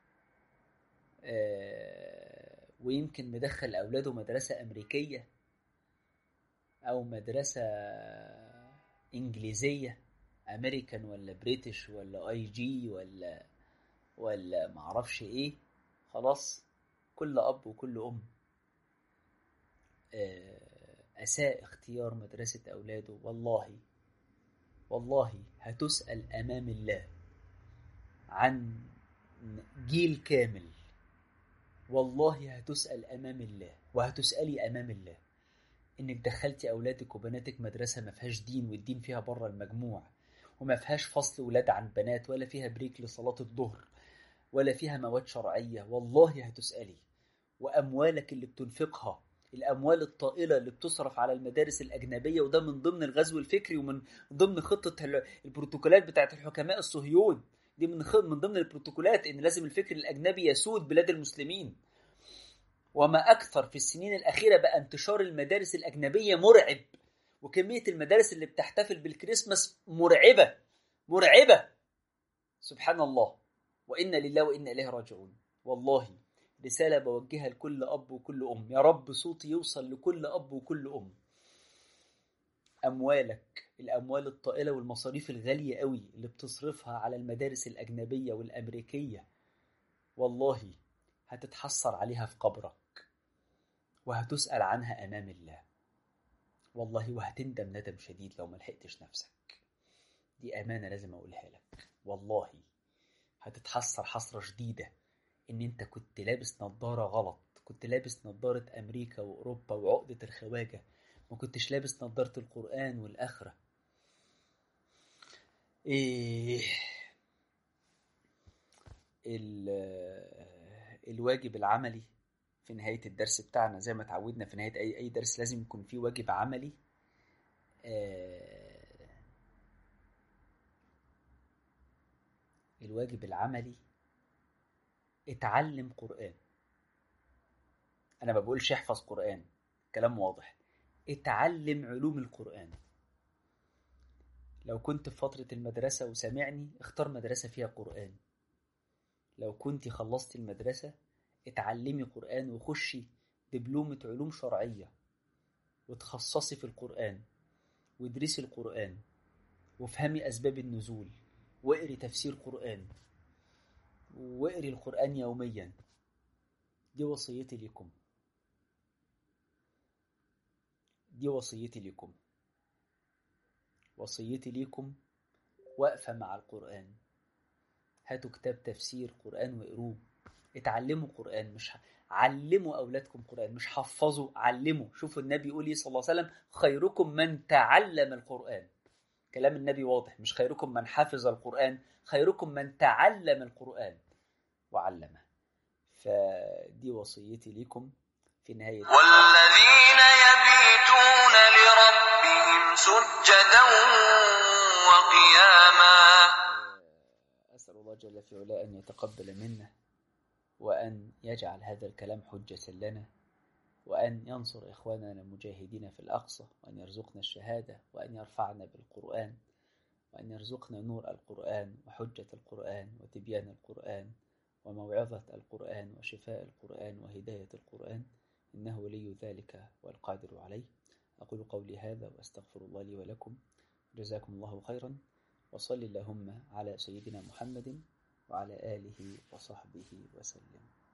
آه ويمكن مدخل أولاده مدرسة أمريكية أو مدرسة إنجليزية أمريكان ولا بريتش ولا أي جي ولا ولا معرفش إيه خلاص كل أب وكل أم آه أساء اختيار مدرسة أولاده والله والله هتسأل أمام الله عن جيل كامل والله هتسأل أمام الله وهتسألي أمام الله إنك دخلتي أولادك وبناتك مدرسة ما فيهاش دين والدين فيها بره المجموع وما فيهاش فصل ولاد عن بنات ولا فيها بريك لصلاة الظهر ولا فيها مواد شرعية والله هتسألي وأموالك اللي بتنفقها الأموال الطائلة اللي بتصرف على المدارس الأجنبية وده من ضمن الغزو الفكري ومن ضمن خطة البروتوكولات بتاعت الحكماء الصهيون دي من من ضمن البروتوكولات ان لازم الفكر الاجنبي يسود بلاد المسلمين وما أكثر في السنين الأخيرة بقى انتشار المدارس الأجنبية مرعب وكمية المدارس اللي بتحتفل بالكريسماس مرعبة مرعبة سبحان الله وإنا لله وإنا إليه راجعون والله رسالة بوجهها لكل أب وكل أم يا رب صوتي يوصل لكل أب وكل أم أموالك الأموال الطائلة والمصاريف الغالية قوي اللي بتصرفها على المدارس الأجنبية والأمريكية والله هتتحسر عليها في قبرك وهتسأل عنها أمام الله والله وهتندم ندم شديد لو ملحقتش نفسك دي أمانة لازم أقولها لك والله هتتحسر حسرة شديدة إن أنت كنت لابس نظارة غلط كنت لابس نظارة أمريكا وأوروبا وعقدة الخواجة ما كنتش لابس نظارة القرآن والآخرة إيه الواجب العملي في نهاية الدرس بتاعنا زي ما اتعودنا في نهاية أي أي درس لازم يكون فيه واجب عملي آه الواجب العملي اتعلم قرآن أنا ما بقولش احفظ قرآن كلام واضح اتعلم علوم القرآن لو كنت في فترة المدرسة وسامعني اختار مدرسة فيها قرآن لو كنت خلصت المدرسة اتعلمي قرآن وخشي دبلومة علوم شرعية وتخصصي في القرآن وادرسي القرآن وافهمي أسباب النزول واقري تفسير قرآن واقري القرآن يوميا دي وصيتي لكم دي وصيتي لكم وصيتي لكم واقفة مع القرآن هاتوا كتاب تفسير قرآن واقروه اتعلموا قرآن مش ح... علموا أولادكم قرآن مش حفظوا علموا شوفوا النبي يقول صلى الله عليه وسلم خيركم من تعلم القرآن كلام النبي واضح مش خيركم من حفظ القرآن خيركم من تعلم القرآن وعلمه فدي وصيتي لكم في نهاية والذين يبيتون لربهم سجدا وقياما أسأل الله جل في علاه أن يتقبل منا وأن يجعل هذا الكلام حجة لنا وأن ينصر إخواننا المجاهدين في الأقصى وأن يرزقنا الشهادة وأن يرفعنا بالقرآن وأن يرزقنا نور القرآن وحجة القرآن وتبيان القرآن وموعظة القرآن وشفاء القرآن وهداية القرآن إنه ولي ذلك والقادر عليه أقول قولي هذا وأستغفر الله لي ولكم جزاكم الله خيرا وصل اللهم على سيدنا محمد وعلى آله وصحبه وسلم